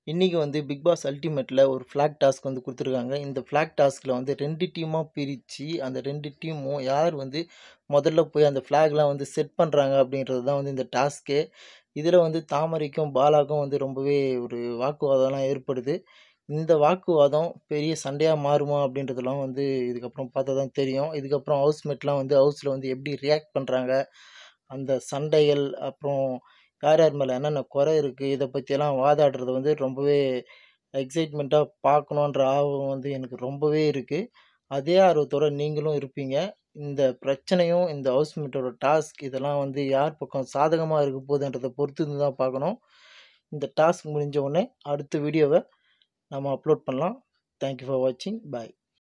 இன்றைக்கி வந்து big pass அல்டிமேட்டில் ஒரு ஃப்ளாக் டாஸ்க் வந்து கொடுத்துருக்காங்க இந்த ஃப்ளாக் டாஸ்கில் வந்து ரெண்டு டீமாக பிரித்து அந்த ரெண்டு டீமும் யார் வந்து முதல்ல போய் அந்த ஃப்ளாக்லாம் வந்து செட் பண்ணுறாங்க அப்படின்றது தான் வந்து இந்த டாஸ்க்கே இதில் வந்து தாமரைக்கும் பாலாக்கும் வந்து ரொம்பவே ஒரு வாக்குவாதம்லாம் ஏற்படுது இந்த வாக்குவாதம் பெரிய சண்டையாக மாறுமா அப்படின்றதெல்லாம் வந்து இதுக்கப்புறம் பார்த்தா தான் தெரியும் இதுக்கப்புறம் ஹவுஸ்மேட்லாம் வந்து ஹவுஸில் வந்து எப்படி ரியாக்ட் பண்ணுறாங்க அந்த சண்டைகள் அப்புறம் யார் யார் மேலே என்னென்ன குறை இருக்குது இதை பற்றியெல்லாம் வாதாடுறது வந்து ரொம்பவே எக்ஸைட்மெண்ட்டாக பார்க்கணுன்ற ஆர்வம் வந்து எனக்கு ரொம்பவே இருக்குது அதே ஆர்வத்தோட நீங்களும் இருப்பீங்க இந்த பிரச்சனையும் இந்த ஹவுஸ்மேட்டோட டாஸ்க் இதெல்லாம் வந்து யார் பக்கம் சாதகமாக இருக்க போகுதுன்றதை பொறுத்து தான் பார்க்கணும் இந்த டாஸ்க் முடிஞ்ச உடனே அடுத்த வீடியோவை நம்ம அப்லோட் பண்ணலாம் தேங்க்யூ ஃபார் வாட்சிங் பாய்